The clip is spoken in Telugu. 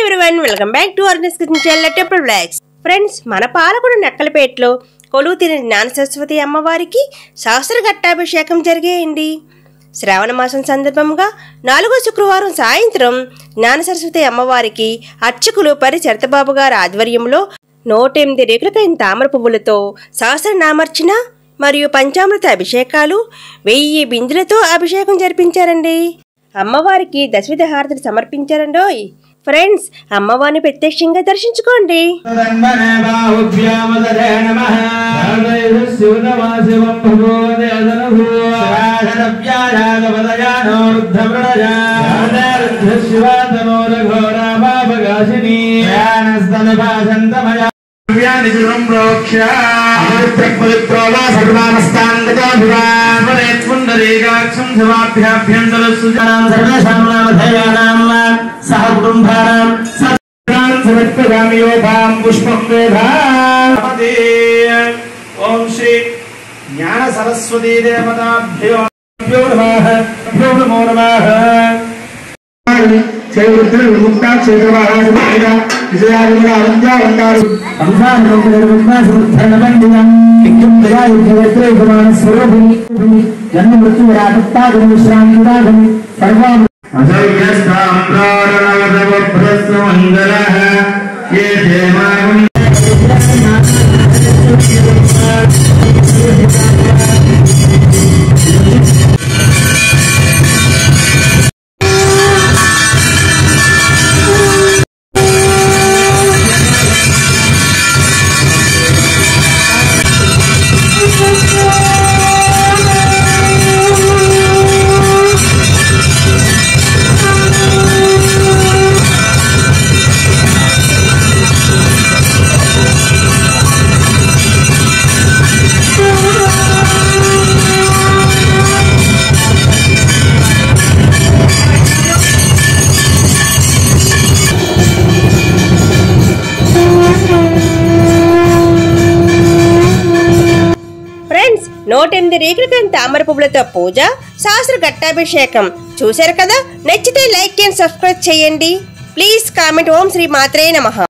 ఎవ్రీవన్ వెల్కమ్ బ్యాక్ టు అర్నెస్ kitchen channel temple blogs friends మన పాలకుడు నక్కలపేటలో కొలువు తిన జ్ఞాన సరస్వతి అమ్మవారికి శాస్త్ర ఘట్టాభిషేకం జరిగేయండి శ్రావణ మాసం సందర్భంగా నాలుగో శుక్రవారం సాయంత్రం జ్ఞాన సరస్వతి అమ్మవారికి అర్చకులు పరి చరతబాబు గారి ఆధ్వర్యంలో నూట ఎనిమిది రేకులకైన తామర పువ్వులతో సహస్రనామర్చన మరియు పంచామృత అభిషేకాలు వెయ్యి బిందులతో అభిషేకం జరిపించారండి అమ్మవారికి దశవిధ హారతులు సమర్పించారండోయ్ ఫ్రెండ్స్ అమ్మవారిని ప్రత్యక్షంగా దర్శించుకోండి తన్మనే బాహుభ్యామదరే నమః శివనమాశివం భగవదే అదనభూ శ్రాషణవ్యాయాగపదయానో రుద్ధమృడజా శివాతనోరఘోరామాపగాసిని జ్ఞానస్తనభాసంతమయా వ్యాని శివం ప్రోక్ష అమృతపవిత్రోలా సర్వానస్తాంగతోభివాన్వరేత్పుండరీకాక్షం శివాభ్యాభ్యంతరస్సుజానాం సర్వేషాం నామధేయానాం సహ కుటుంబానాం సత్రాన్ సమర్పయామియోపాం పుష్పం వేధాపదే ఓం శ్రీ జ్ఞాన సరస్వతీ దేవతాభ్యో భ్యో నమః భ్యో నమో నమః చైవృద్ధి విముక్త క్షేత్రవాహాసుగా విజయాలుగా అరంజాలంకారు జన్మ మృత్యు విరాటత్తాగమి శ్రాంతిరాగమి సర్వాం అసౌగ్యస్తాంబ్రారణవభ్రస్వమంగళః ఏ దేవాగుం ఫ్రెండ్స్ నూట ఎనిమిది రేకులకైన తామర పువ్వులతో పూజ శాస్త్ర ఘట్టాభిషేకం చూశారు కదా నచ్చితే లైక్ అండ్ సబ్స్క్రైబ్ చేయండి ప్లీజ్ కామెంట్ ఓం శ్రీ మాత్రే నమః